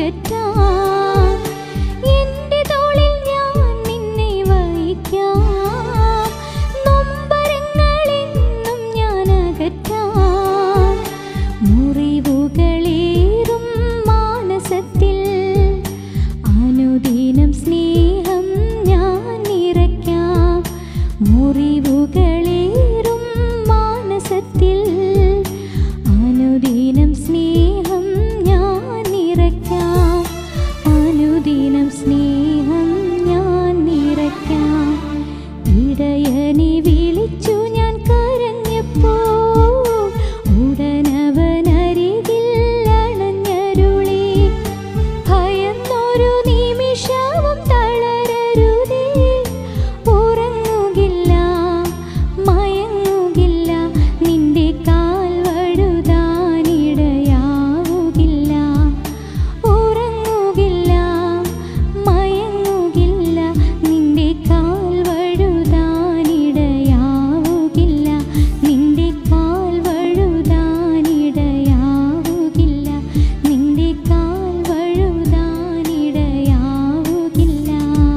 അകറ്റാം എൻ്റെ തോളിൽ ഞാൻ നിന്നെ വഹിക്കാം നൊമ്പരങ്ങളെന്നും ഞാൻ അകറ്റാം മുറിവുകളേറും മാനസത്തിൽ അനുദിനം സ്നേഹം ഞാൻ നിറയ്ക്കാം മുറിവുകളേറും മാനസത്തിൽ അനുദിനം സ്നേഹം ഞാൻ നിറയ്ക്കാം അനുദിനം സ്നേഹം ഞാൻ നിറയ്ക്കാം ഇടയനെ വിളിച്ചു ഞാൻ കരഞ്ഞപ്പോൾ ഉടനവനരികിൽ അണഞ്ഞരുളി ഭയന്നൊരു നിമിഷവും തളരരുതേ ഉറങ്ങുകില്ല മയങ്ങുകില്ല നിന്റെ കാൽ വഴുതാനിടയാവുകില്ല ഉറങ്ങുകില്ല മയങ്ങുകില്ല നിന്റെ കാൽ വഴുതാനിടയാവുകില്ല നിന്റെ കാൽ വഴുതാനിടയാവുകില്ല നിന്റെ കാൽ വഴുതാനിടയാവുകില്ല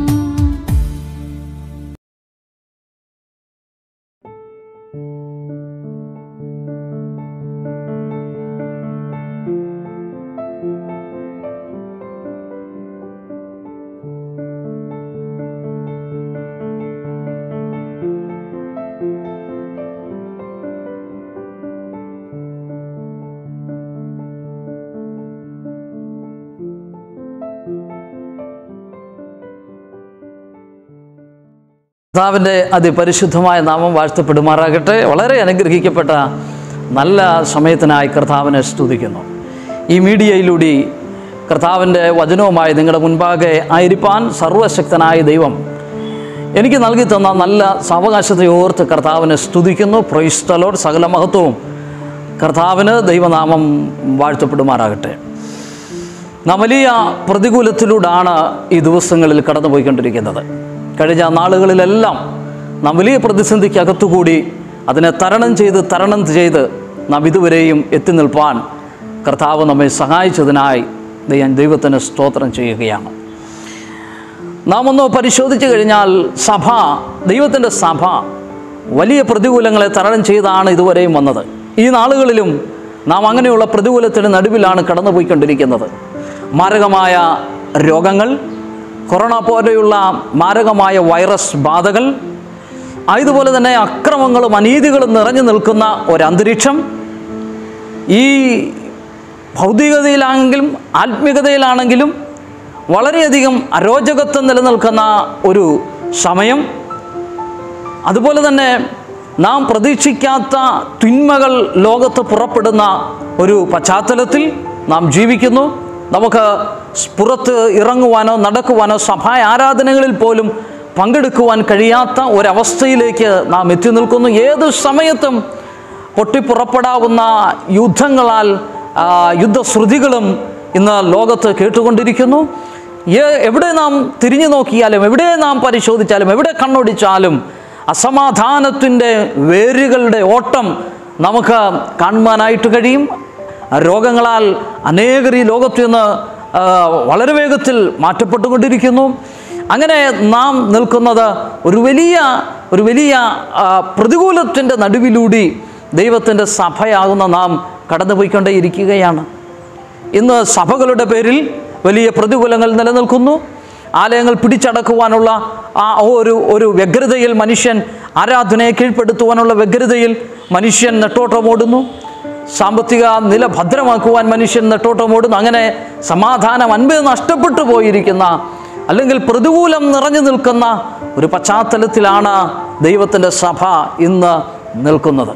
കർത്താവിൻ്റെ അതിപരിശുദ്ധമായ നാമം വാഴ്ത്തപ്പെടുമാറാകട്ടെ വളരെ അനുഗ്രഹിക്കപ്പെട്ട നല്ല സമയത്തിനായി കർത്താവിനെ സ്തുതിക്കുന്നു ഈ മീഡിയയിലൂടെ കർത്താവിൻ്റെ വചനവുമായി നിങ്ങളുടെ മുൻപാകെ ആയിരിക്കാൻ സർവശക്തനായ ദൈവം എനിക്ക് നൽകി തന്ന നല്ല സാവകാശത്തെ ഓർത്ത് കർത്താവിനെ സ്തുതിക്കുന്നു പ്രൈസ്തലോട് സകല മഹത്വവും കർത്താവിന് ദൈവനാമം വാഴ്ത്തപ്പെടുമാറാകട്ടെ നാം വലിയ പ്രതികൂലത്തിലൂടാണ് ഈ ദിവസങ്ങളിൽ കടന്നുപോയിക്കൊണ്ടിരിക്കുന്നത് കഴിഞ്ഞ നാളുകളിലെല്ലാം നാം വലിയ പ്രതിസന്ധിക്കകത്തുകൂടി അതിനെ തരണം ചെയ്ത് തരണം ചെയ്ത് നാം ഇതുവരെയും എത്തി നിൽപ്പാൻ കർത്താവ് നമ്മെ സഹായിച്ചതിനായി ഞാൻ ദൈവത്തിന് സ്തോത്രം ചെയ്യുകയാണ് നാം ഒന്ന് പരിശോധിച്ചു കഴിഞ്ഞാൽ സഭ ദൈവത്തിൻ്റെ സഭ വലിയ പ്രതികൂലങ്ങളെ തരണം ചെയ്താണ് ഇതുവരെയും വന്നത് ഈ നാളുകളിലും നാം അങ്ങനെയുള്ള പ്രതികൂലത്തിന് നടുവിലാണ് കടന്നുപോയിക്കൊണ്ടിരിക്കുന്നത് മാരകമായ രോഗങ്ങൾ കൊറോണ പോലെയുള്ള മാരകമായ വൈറസ് ബാധകൾ അതുപോലെ തന്നെ അക്രമങ്ങളും അനീതികളും നിറഞ്ഞു നിൽക്കുന്ന ഒരന്തരീക്ഷം ഈ ഭൗതികതയിലാണെങ്കിലും ആത്മീയതയിലാണെങ്കിലും വളരെയധികം അരോചകത്വം നിലനിൽക്കുന്ന ഒരു സമയം അതുപോലെ തന്നെ നാം പ്രതീക്ഷിക്കാത്ത തിന്മകൾ ലോകത്ത് പുറപ്പെടുന്ന ഒരു പശ്ചാത്തലത്തിൽ നാം ജീവിക്കുന്നു നമുക്ക് പുറത്ത് ഇറങ്ങുവാനോ നടക്കുവാനോ സഭാ ആരാധനകളിൽ പോലും പങ്കെടുക്കുവാൻ കഴിയാത്ത ഒരവസ്ഥയിലേക്ക് നാം എത്തി നിൽക്കുന്നു ഏത് സമയത്തും പൊട്ടിപ്പുറപ്പെടാവുന്ന യുദ്ധങ്ങളാൽ ആ, യുദ്ധശ്രുതികളും ഇന്ന് ലോകത്ത് കേട്ടുകൊണ്ടിരിക്കുന്നു ഏ- എവിടെ നാം തിരിഞ്ഞു നോക്കിയാലും എവിടെ നാം പരിശോധിച്ചാലും എവിടെ കണ്ണോടിച്ചാലും അസമാധാനത്തിൻ്റെ വേരുകളുടെ ഓട്ടം നമുക്ക് കാണുവാനായിട്ട് കഴിയും രോഗങ്ങളാൽ അനേകർ ഈ ലോകത്ത് നിന്ന് ആ, വളരെ വേഗത്തിൽ മാറ്റപ്പെട്ടുകൊണ്ടിരിക്കുന്നു അങ്ങനെ നാം നിൽക്കുന്നത് ഒരു വലിയ ഒരു വലിയ ആ, പ്രതികൂലത്തിൻ്റെ നടുവിലൂടെ ദൈവത്തിൻ്റെ സഭയാകുന്ന നാം കടന്നുപോയിക്കൊണ്ടേയിരിക്കുകയാണ് ഇന്ന് സഭകളുടെ പേരിൽ വലിയ പ്രതികൂലങ്ങൾ നിലനിൽക്കുന്നു ആലയങ്ങൾ പിടിച്ചടക്കുവാനുള്ള ആ ഒരു ഒരു വ്യഗ്രതയിൽ മനുഷ്യൻ ആരാധനയെ കീഴ്പ്പെടുത്തുവാനുള്ള വ്യഗ്രതയിൽ മനുഷ്യൻ നെട്ടോട്ടമോടുന്നു സാമ്പത്തിക നില ഭദ്രമാക്കുവാൻ മനുഷ്യൻ നെട്ടോട്ടമോടുന്നു അങ്ങനെ സമാധാനം അൻപത് നഷ്ടപ്പെട്ടു പോയിരിക്കുന്ന അല്ലെങ്കിൽ പ്രതികൂലം നിറഞ്ഞു നിൽക്കുന്ന ഒരു പശ്ചാത്തലത്തിലാണ് ദൈവത്തിൻ്റെ സഭ ഇന്ന് നിൽക്കുന്നത്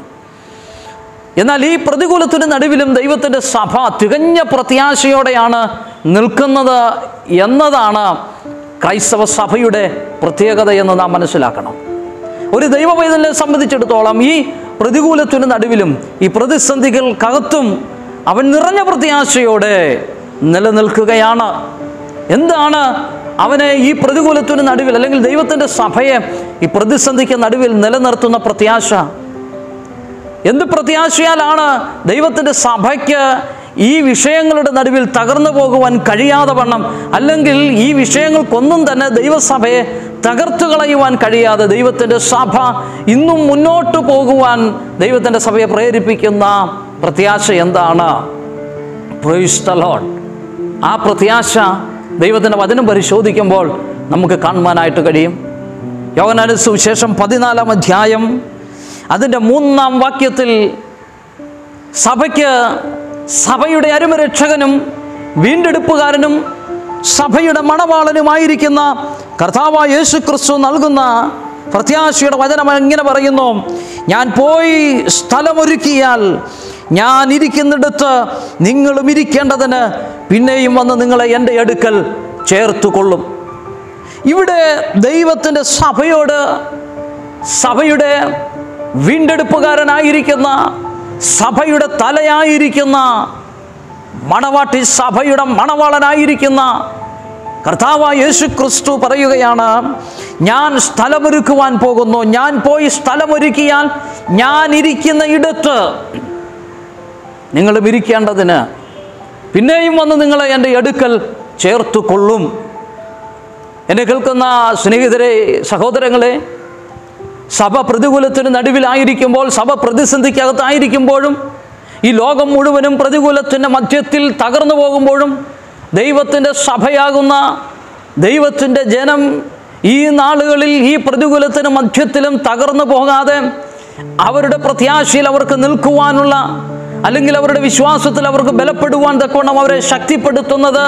എന്നാൽ ഈ പ്രതികൂലത്തിന് നടുവിലും ദൈവത്തിൻ്റെ സഭ തികഞ്ഞ പ്രത്യാശയോടെയാണ് നിൽക്കുന്നത് എന്നതാണ് ക്രൈസ്തവ സഭയുടെ പ്രത്യേകത എന്ന് നാം മനസ്സിലാക്കണം ഒരു ദൈവവൈതലിനെ സംബന്ധിച്ചിടത്തോളം ഈ പ്രതികൂലത്തിന് നടുവിലും ഈ പ്രതിസന്ധികൾക്കകത്തും അവൻ നിറഞ്ഞ പ്രത്യാശയോടെ നിലനിൽക്കുകയാണ് എന്താണ് അവനെ ഈ പ്രതികൂലത്തിന് നടുവിൽ അല്ലെങ്കിൽ ദൈവത്തിൻ്റെ സഭയെ ഈ പ്രതിസന്ധിക്ക് നടുവിൽ നിലനിർത്തുന്ന പ്രത്യാശ എന്ത് പ്രത്യാശയാലാണ് ദൈവത്തിൻ്റെ സഭയ്ക്ക് ഈ വിഷയങ്ങളുടെ നടുവിൽ തകർന്നു പോകുവാൻ കഴിയാതെ വണ്ണം അല്ലെങ്കിൽ ഈ വിഷയങ്ങൾക്കൊന്നും തന്നെ ദൈവസഭയെ തകർത്തു കളയുവാൻ കഴിയാതെ ദൈവത്തിൻ്റെ സഭ ഇന്നും മുന്നോട്ട് പോകുവാൻ ദൈവത്തിൻ്റെ സഭയെ പ്രേരിപ്പിക്കുന്ന പ്രത്യാശ എന്താണ് പ്രൊയ്സ് ദ ലോഡ് ആ പ്രത്യാശ ദൈവത്തിൻ്റെ വചനം പരിശോധിക്കുമ്പോൾ നമുക്ക് കാണുവാനായിട്ട് കഴിയും യോഗനാന സുവിശേഷം പതിനാലാം അധ്യായം അതിൻ്റെ മൂന്നാം വാക്യത്തിൽ സഭയ്ക്ക് സഭയുടെ അരുമരക്ഷകനും വീണ്ടെടുപ്പുകാരനും സഭയുടെ മണവാളനുമായിരിക്കുന്ന കർത്താവായ യേശു ക്രിസ്തു നൽകുന്ന പ്രത്യാശയുടെ വചനം ഇങ്ങനെ പറയുന്നു ഞാൻ പോയി സ്ഥലമൊരുക്കിയാൽ ഞാൻ ഇരിക്കുന്നിടത്ത് നിങ്ങളും ഇരിക്കേണ്ടതിന് പിന്നെയും വന്ന് നിങ്ങളെ എൻ്റെ അടുക്കൽ ചേർത്തു കൊള്ളും ഇവിടെ ദൈവത്തിൻ്റെ സഭയോട് സഭയുടെ വീണ്ടെടുപ്പുകാരനായിരിക്കുന്ന സഭയുടെ തലയായിരിക്കുന്ന മണവാട്ടി സഭയുടെ മണവാളനായിരിക്കുന്ന കർത്താവായ യേശു ക്രിസ്തു പറയുകയാണ് ഞാൻ സ്ഥലമൊരുക്കുവാൻ പോകുന്നു ഞാൻ പോയി സ്ഥലമൊരുക്കിയാൽ ഞാൻ ഇരിക്കുന്ന ഇടത്ത് നിങ്ങളും ഇരിക്കേണ്ടതിന് പിന്നെയും വന്ന് നിങ്ങളെ എൻ്റെ അടുക്കൽ ചേർത്തു കൊള്ളും എന്നെ കേൾക്കുന്ന സ്നേഹിതരെ സഹോദരങ്ങളെ സഭ പ്രതികൂലത്തിന് നടുവിലായിരിക്കുമ്പോൾ സഭ പ്രതിസന്ധിക്കകത്തായിരിക്കുമ്പോഴും ഈ ലോകം മുഴുവനും പ്രതികൂലത്തിൻ്റെ മധ്യത്തിൽ തകർന്നു പോകുമ്പോഴും ദൈവത്തിൻ്റെ സഭയാകുന്ന ദൈവത്തിൻ്റെ ജനം ഈ നാളുകളിൽ ഈ പ്രതികൂലത്തിന് മധ്യത്തിലും തകർന്നു പോകാതെ അവരുടെ പ്രത്യാശയിൽ അവർക്ക് നിൽക്കുവാനുള്ള അല്ലെങ്കിൽ അവരുടെ വിശ്വാസത്തിൽ അവർക്ക് ബലപ്പെടുവാൻ തക്കവണ്ണം അവരെ ശക്തിപ്പെടുത്തുന്നത്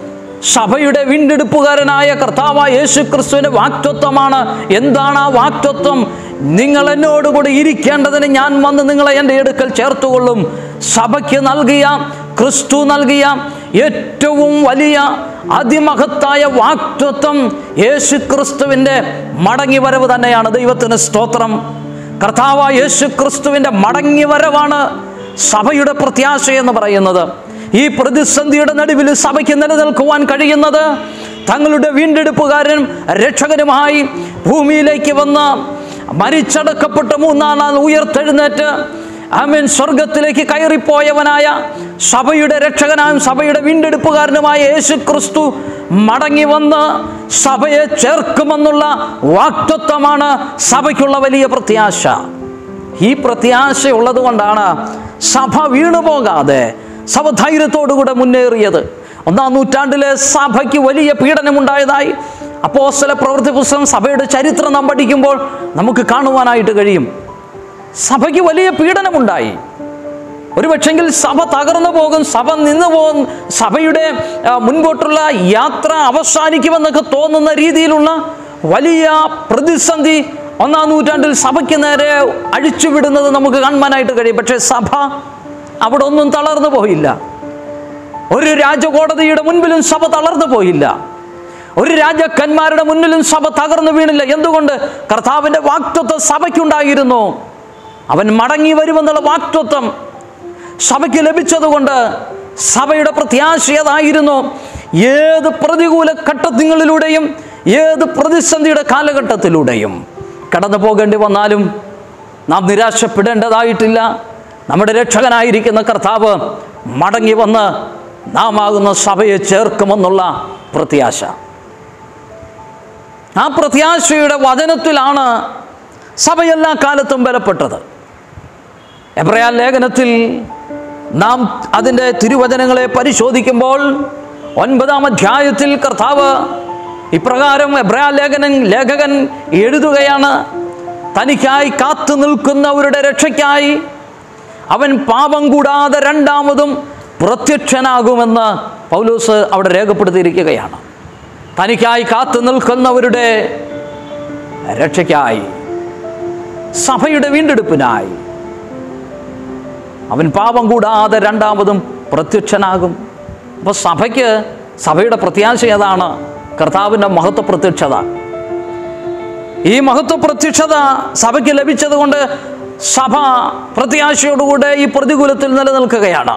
സഭയുടെ വീണ്ടെടുപ്പുകാരനായ കർത്താവായ യേശു ക്രിസ്തുവിൻ്റെ വാക്തത്വമാണ് എന്താണ് ആ വാക്തത്വം നിങ്ങൾ എന്നോടുകൂടി ഇരിക്കേണ്ടതിന് ഞാൻ വന്ന് നിങ്ങളെ എൻ്റെ അടുക്കൽ ചേർത്തുകൊള്ളും സഭയ്ക്ക് നൽകിയ ക്രിസ്തു നൽകിയ ഏറ്റവും വലിയ അതിമഹത്തായ വാക്തത്വം യേശു ക്രിസ്തുവിൻ്റെ മടങ്ങി വരവ് തന്നെയാണ് ദൈവത്തിന് സ്തോത്രം കർത്താവായ യേശു ക്രിസ്തുവിൻ്റെ മടങ്ങി വരവാണ് സഭയുടെ പ്രത്യാശ എന്ന് പറയുന്നത് ഈ പ്രതിസന്ധിയുടെ നടുവിൽ സഭയ്ക്ക് നിലനിൽക്കുവാൻ കഴിയുന്നത് തങ്ങളുടെ വീണ്ടെടുപ്പുകാരനും രക്ഷകനുമായി ഭൂമിയിലേക്ക് വന്ന് മരിച്ചടക്കപ്പെട്ട് മൂന്നാം നാൾ ഉയർത്തെഴുന്നേറ്റ് ആമേൻ സ്വർഗത്തിലേക്ക് കയറിപ്പോയവനായ സഭയുടെ രക്ഷകനായും സഭയുടെ വീണ്ടെടുപ്പുകാരനുമായ യേശു ക്രിസ്തു മടങ്ങി വന്ന് സഭയെ ചേർക്കുമെന്നുള്ള വാക്തത്വമാണ് സഭയ്ക്കുള്ള വലിയ പ്രത്യാശ ഈ പ്രത്യാശ ഉള്ളത് കൊണ്ടാണ് സഭ വീണുപോകാതെ സഭ ധൈര്യത്തോടുകൂടെ മുന്നേറിയത് ഒന്നാം നൂറ്റാണ്ടിലെ സഭയ്ക്ക് വലിയ പീഡനമുണ്ടായതായി അപ്പോസ്തല പ്രവൃത്തി പുസ്തകം സഭയുടെ ചരിത്രം നാം പഠിക്കുമ്പോൾ നമുക്ക് കാണുവാനായിട്ട് കഴിയും സഭയ്ക്ക് വലിയ പീഡനമുണ്ടായി ഒരുപക്ഷെങ്കിൽ സഭ തകർന്നു പോകും സഭ നിന്നു പോകും സഭയുടെ ആ, മുൻപോട്ടുള്ള യാത്ര അവസാനിക്കുമെന്നൊക്കെ തോന്നുന്ന രീതിയിലുള്ള വലിയ പ്രതിസന്ധി ഒന്നാം നൂറ്റാണ്ടിൽ സഭയ്ക്ക് നേരെ അഴിച്ചുവിടുന്നത് നമുക്ക് കാണുവാനായിട്ട് കഴിയും പക്ഷേ സഭ അവിടെ ഒന്നും തളർന്നു പോയില്ല ഒരു രാജകോടതിയുടെ മുൻപിലും സഭ തളർന്നു പോയില്ല ഒരു രാജാക്കന്മാരുടെ മുന്നിലും സഭ തകർന്നു വീണില്ല എന്തുകൊണ്ട് കർത്താവിൻ്റെ വാക്തത്വം സഭയ്ക്കുണ്ടായിരുന്നു അവൻ മടങ്ങി വരുമെന്നുള്ള വാക്തത്വം സഭയ്ക്ക് ലഭിച്ചതുകൊണ്ട് സഭയുടെ പ്രത്യാശയതായിരുന്നു ഏത് പ്രതികൂല ഘട്ടങ്ങളിലൂടെയും ഏത് പ്രതിസന്ധിയുടെ കാലഘട്ടത്തിലൂടെയും കടന്നു പോകേണ്ടി വന്നാലും നാം നിരാശപ്പെടേണ്ടതായിട്ടില്ല നമ്മുടെ രക്ഷകനായിരിക്കുന്ന കർത്താവ് മടങ്ങി വന്ന് നാം ആകുന്ന സഭയെ ചേർക്കുമെന്നുള്ള പ്രത്യാശ ആ പ്രത്യാശയുടെ വചനത്തിലാണ് സഭ എല്ലാ കാലത്തും ബലപ്പെട്ടത് എബ്രയാൻ ലേഖനത്തിൽ നാം അതിൻ്റെ തിരുവചനങ്ങളെ പരിശോധിക്കുമ്പോൾ ഒൻപതാം അധ്യായത്തിൽ കർത്താവ് ഇപ്രകാരം എബ്രയാ ലേഖനൻ ലേഖകൻ എഴുതുകയാണ് തനിക്കായി കാത്തു നിൽക്കുന്നവരുടെ രക്ഷയ്ക്കായി അവൻ പാപം കൂടാതെ രണ്ടാമതും പ്രത്യക്ഷനാകുമെന്ന് പൗലൂസ് അവിടെ രേഖപ്പെടുത്തിയിരിക്കുകയാണ് തനിക്കായി കാത്തു നിൽക്കുന്നവരുടെ രക്ഷയ്ക്കായി സഭയുടെ വീണ്ടെടുപ്പിനായി അവൻ പാപം കൂടാതെ രണ്ടാമതും പ്രത്യക്ഷനാകും അപ്പോൾ സഭയ്ക്ക് സഭയുടെ പ്രത്യാശ ഏതാണ് കർത്താവിൻ്റെ മഹത്വ പ്രത്യക്ഷത ഈ മഹത്വ പ്രത്യക്ഷത സഭയ്ക്ക് ലഭിച്ചതുകൊണ്ട് സഭ പ്രത്യാശയോടുകൂടെ ഈ പ്രതികൂലത്തിൽ നിലനിൽക്കുകയാണ്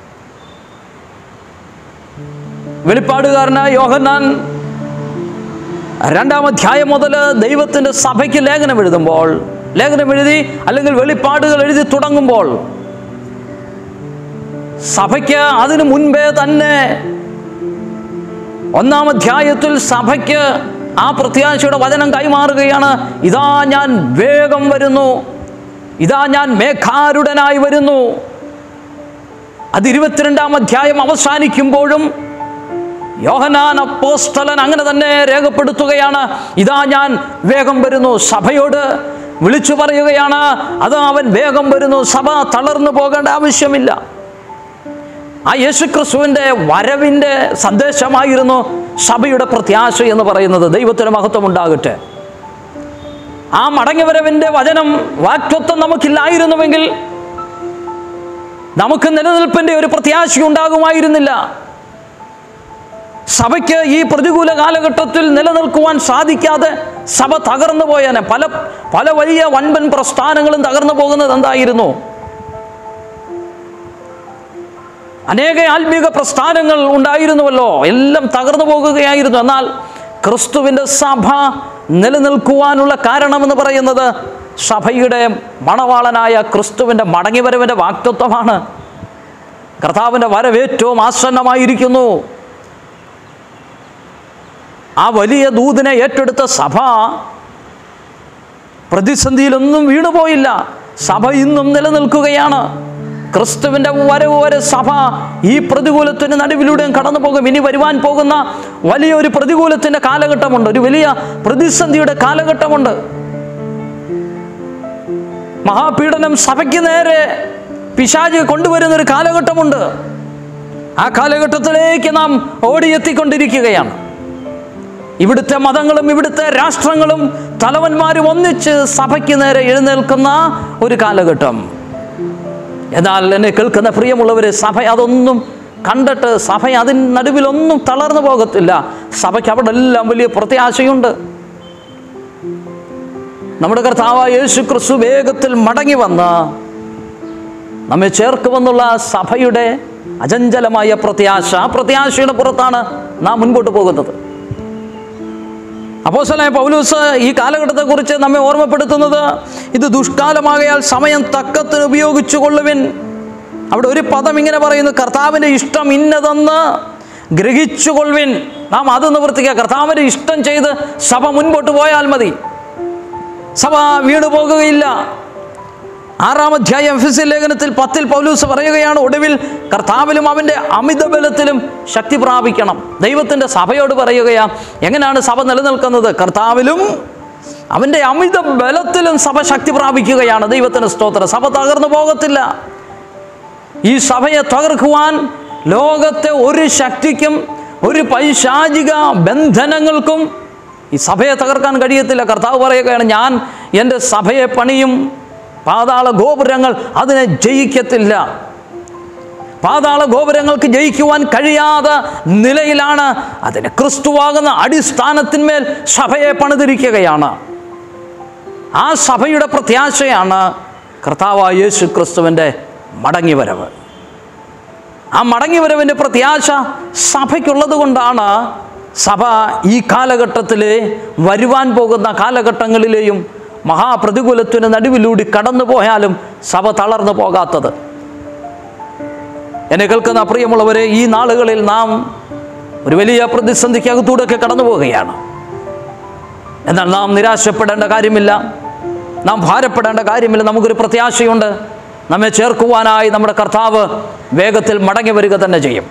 വെളിപ്പാടുകാരനായ യോഹന്നാൻ രണ്ടാം അധ്യായം മുതൽ ദൈവത്തിൻ്റെ സഭയ്ക്ക് ലേഖനം എഴുതുമ്പോൾ ലേഖനം എഴുതി അല്ലെങ്കിൽ വെളിപ്പാടുകൾ എഴുതി തുടങ്ങുമ്പോൾ സഭയ്ക്ക് അതിനു മുൻപേ തന്നെ ഒന്നാം അധ്യായത്തിൽ സഭയ്ക്ക് ആ പ്രത്യാശയുടെ വചനം കൈമാറുകയാണ് ഇതാ ഞാൻ വേഗം വരുന്നു ഇതാ ഞാൻ മേഘാരുടനായി വരുന്നു അത് ഇരുപത്തിരണ്ടാം അധ്യായം അവസാനിക്കുമ്പോഴും യോഹനാൻ അപ്പോസ്തലൻ അങ്ങനെ തന്നെ രേഖപ്പെടുത്തുകയാണ് ഇതാ ഞാൻ വേഗം വരുന്നു സഭയോട് വിളിച്ചു പറയുകയാണ് അത് അവൻ വേഗം വരുന്നു സഭ തളർന്നു പോകേണ്ട ആവശ്യമില്ല ആ യേശുക്രിസ്തുവിൻ്റെ വരവിൻ്റെ സന്ദേശമായിരുന്നു സഭയുടെ പ്രത്യാശ എന്ന് പറയുന്നത് ദൈവത്തിന് മഹത്വം ഉണ്ടാകട്ടെ ആ മടങ്ങിവരവിൻ്റെ വചനം വാക്തത്വം നമുക്കില്ലായിരുന്നുവെങ്കിൽ നമുക്ക് നിലനിൽപ്പിൻ്റെ ഒരു പ്രത്യാശ ഉണ്ടാകുമായിരുന്നില്ല സഭയ്ക്ക് ഈ പ്രതികൂല കാലഘട്ടത്തിൽ നിലനിൽക്കുവാൻ സാധിക്കാതെ സഭ തകർന്നു പോയേനെ പല പല വലിയ വൻപൻ പ്രസ്ഥാനങ്ങളും തകർന്നു പോകുന്നത് എന്തായിരുന്നു അനേക ആത്മീക പ്രസ്ഥാനങ്ങൾ ഉണ്ടായിരുന്നുവല്ലോ എല്ലാം തകർന്നു പോകുകയായിരുന്നു എന്നാൽ ക്രിസ്തുവിൻ്റെ സഭ നിലനിൽക്കുവാനുള്ള കാരണമെന്ന് പറയുന്നത് സഭയുടെ മണവാളനായ ക്രിസ്തുവിൻ്റെ മടങ്ങിവരവിൻ്റെ വാക്തത്വമാണ് കർത്താവിൻ്റെ വരവേറ്റവും ആസന്നമായിരിക്കുന്നു ആ വലിയ ദൂതിനെ ഏറ്റെടുത്ത സഭ പ്രതിസന്ധിയിലൊന്നും വീണുപോയില്ല സഭ ഇന്നും നിലനിൽക്കുകയാണ് ക്രിസ്തുവിൻ്റെ വരവ് വരെ സഭ ഈ പ്രതികൂലത്തിന് നടുവിലൂടെയും കടന്നു പോകും ഇനി വരുവാൻ പോകുന്ന വലിയൊരു പ്രതികൂലത്തിൻ്റെ കാലഘട്ടമുണ്ട് ഒരു വലിയ പ്രതിസന്ധിയുടെ കാലഘട്ടമുണ്ട് മഹാപീഡനം സഭയ്ക്ക് നേരെ പിശാജ് കൊണ്ടുവരുന്ന ഒരു കാലഘട്ടമുണ്ട് ആ കാലഘട്ടത്തിലേക്ക് നാം ഓടിയെത്തിക്കൊണ്ടിരിക്കുകയാണ് ഇവിടുത്തെ മതങ്ങളും ഇവിടുത്തെ രാഷ്ട്രങ്ങളും തലവന്മാരും ഒന്നിച്ച് സഭയ്ക്ക് നേരെ എഴുന്നേൽക്കുന്ന ഒരു കാലഘട്ടം എന്നാൽ എന്നെ കേൾക്കുന്ന പ്രിയമുള്ളവരെ സഭ അതൊന്നും കണ്ടിട്ട് സഭ അതിന് നടുവിലൊന്നും തളർന്നു പോകത്തില്ല സഭയ്ക്ക് അവിടെ എല്ലാം വലിയ പ്രത്യാശയുണ്ട് നമ്മുടെ കർത്താവ് യേശു ക്രിസ്തു വേഗത്തിൽ മടങ്ങി വന്ന് നമ്മെ ചേർക്കുമെന്നുള്ള സഭയുടെ അചഞ്ചലമായ പ്രത്യാശ ആ പ്രത്യാശയുടെ പുറത്താണ് നാം മുൻപോട്ട് പോകുന്നത് അപ്പോസ്തലനായ പൗലൂസ് ഈ കാലഘട്ടത്തെക്കുറിച്ച് നമ്മെ ഓർമ്മപ്പെടുത്തുന്നത് ഇത് ദുഷ്കാലമാകയാൽ സമയം തക്കത്തിന് ഉപയോഗിച്ചു കൊള്ളുവിൻ അവിടെ ഒരു പദം ഇങ്ങനെ പറയുന്നു കർത്താവിൻ്റെ ഇഷ്ടം ഇന്നതെന്ന് ഗ്രഹിച്ചുകൊള്ളുവിൻ നാം അത് നിവർത്തിക്കുക കർത്താവിൻ്റെ ഇഷ്ടം ചെയ്ത് സഭ മുൻപോട്ട് പോയാൽ മതി സഭ വീണു പോകുകയില്ല ആറാം അധ്യായം എഫിസി ലേഖനത്തിൽ പത്തിൽ പൗലൂസ് പറയുകയാണ് ഒടുവിൽ കർത്താവിലും അവൻ്റെ അമിത ബലത്തിലും ശക്തി പ്രാപിക്കണം ദൈവത്തിൻ്റെ സഭയോട് പറയുകയാണ് എങ്ങനെയാണ് സഭ നിലനിൽക്കുന്നത് കർത്താവിലും അവൻ്റെ അമിത ബലത്തിലും സഭ ശക്തി പ്രാപിക്കുകയാണ് ദൈവത്തിൻ്റെ സ്തോത്രം സഭ തകർന്നു പോകത്തില്ല ഈ സഭയെ തകർക്കുവാൻ ലോകത്തെ ഒരു ശക്തിക്കും ഒരു പൈശാചിക ബന്ധനങ്ങൾക്കും ഈ സഭയെ തകർക്കാൻ കഴിയത്തില്ല കർത്താവ് പറയുകയാണ് ഞാൻ എൻ്റെ സഭയെ പണിയും പാതാള ഗോപുരങ്ങൾ അതിനെ ജയിക്കത്തില്ല പാതാള ഗോപുരങ്ങൾക്ക് ജയിക്കുവാൻ കഴിയാത്ത നിലയിലാണ് അതിന് ക്രിസ്തുവാകുന്ന അടിസ്ഥാനത്തിന്മേൽ സഭയെ പണിതിരിക്കുകയാണ് ആ സഭയുടെ പ്രത്യാശയാണ് കർത്താവായ യേശു ക്രിസ്തുവിൻ്റെ മടങ്ങിവരവ് ആ മടങ്ങിവരവിൻ്റെ പ്രത്യാശ സഭയ്ക്കുള്ളത് കൊണ്ടാണ് സഭ ഈ കാലഘട്ടത്തിൽ വരുവാൻ പോകുന്ന കാലഘട്ടങ്ങളിലെയും മഹാപ്രതികൂലത്തിന് നടുവിലൂടെ കടന്നു പോയാലും സഭ തളർന്നു പോകാത്തത് എന്നെ കേൾക്കുന്ന പ്രിയമുള്ളവരെ ഈ നാളുകളിൽ നാം ഒരു വലിയ പ്രതിസന്ധിക്കകത്തൂടെയൊക്കെ കടന്നു പോവുകയാണ് എന്നാൽ നാം നിരാശപ്പെടേണ്ട കാര്യമില്ല നാം ഭാരപ്പെടേണ്ട കാര്യമില്ല നമുക്കൊരു പ്രത്യാശയുണ്ട് നമ്മെ ചേർക്കുവാനായി നമ്മുടെ കർത്താവ് വേഗത്തിൽ മടങ്ങി വരിക തന്നെ ചെയ്യും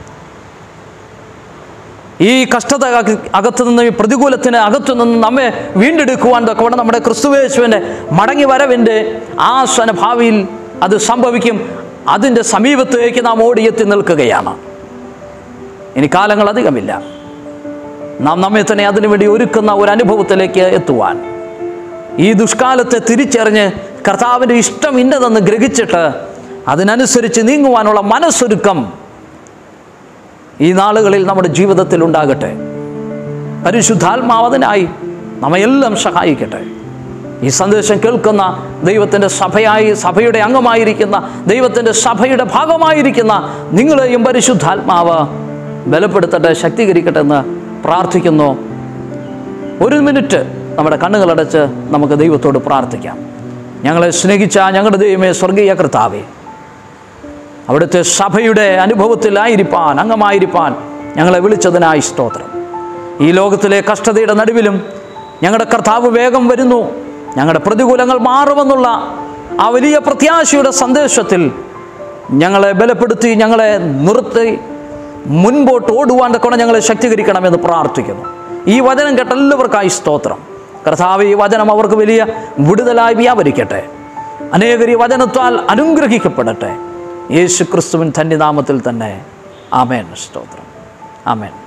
ഈ കഷ്ടത അക- അകത്തു നിന്ന് ഈ പ്രതികൂലത്തിന് അകത്തു നിന്ന് നമ്മെ വീണ്ടെടുക്കുവാൻ തൊക്കെ നമ്മുടെ ക്രിസ്തുവേശുവിൻ്റെ മടങ്ങി വരവിൻ്റെ ആസന ഭാവിയിൽ അത് സംഭവിക്കും അതിൻ്റെ സമീപത്തേക്ക് നാം ഓടിയെത്തി നിൽക്കുകയാണ് ഇനി കാലങ്ങൾ അധികമില്ല നാം നമ്മെ തന്നെ അതിനുവേണ്ടി ഒരുക്കുന്ന ഒരു അനുഭവത്തിലേക്ക് എത്തുവാൻ ഈ ദുഷ്കാലത്തെ തിരിച്ചറിഞ്ഞ് കർത്താവിൻ്റെ ഇഷ്ടം ഇന്നതെന്ന് ഗ്രഹിച്ചിട്ട് അതിനനുസരിച്ച് നീങ്ങുവാനുള്ള മനസ്സൊരുക്കം ഈ നാളുകളിൽ നമ്മുടെ ജീവിതത്തിൽ ഉണ്ടാകട്ടെ പരിശുദ്ധാത്മാവ് അതിനായി നമ്മയെല്ലാം സഹായിക്കട്ടെ ഈ സന്ദേശം കേൾക്കുന്ന ദൈവത്തിൻ്റെ സഭയായി സഭയുടെ അംഗമായിരിക്കുന്ന ദൈവത്തിൻ്റെ സഭയുടെ ഭാഗമായിരിക്കുന്ന നിങ്ങളെയും പരിശുദ്ധാത്മാവ് ബലപ്പെടുത്തട്ടെ ശക്തീകരിക്കട്ടെ എന്ന് പ്രാർത്ഥിക്കുന്നു ഒരു മിനിറ്റ് നമ്മുടെ കണ്ണുകളടച്ച് നമുക്ക് ദൈവത്തോട് പ്രാർത്ഥിക്കാം ഞങ്ങളെ സ്നേഹിച്ച ഞങ്ങളുടെ ദൈവമേ സ്വർഗീയ കർത്താവേ അവിടുത്തെ സഭയുടെ അനുഭവത്തിലായിരിക്കാൻ അംഗമായിരിക്കാൻ ഞങ്ങളെ വിളിച്ചതിനായി സ്തോത്രം ഈ ലോകത്തിലെ കഷ്ടതയുടെ നടുവിലും ഞങ്ങളുടെ കർത്താവ് വേഗം വരുന്നു ഞങ്ങളുടെ പ്രതികൂലങ്ങൾ മാറുമെന്നുള്ള ആ വലിയ പ്രത്യാശയുടെ സന്ദേശത്തിൽ ഞങ്ങളെ ബലപ്പെടുത്തി ഞങ്ങളെ നിർത്തി മുൻപോട്ട് ഓടുവാൻ കൊണ്ട് ഞങ്ങളെ ശക്തീകരിക്കണമെന്ന് പ്രാർത്ഥിക്കുന്നു ഈ വചനം കേട്ട എല്ലാവർക്കായി സ്തോത്രം കർത്താവ് ഈ വചനം അവർക്ക് വലിയ വിടുതലായി വ്യാപരിക്കട്ടെ അനേകർ ഈ വചനത്താൽ അനുഗ്രഹിക്കപ്പെടട്ടെ യേശു ക്രിസ്തുവിൻ ധന്യനാമത്തിൽ തന്നെ ആമേൻ സ്തോത്രം ആമേൻ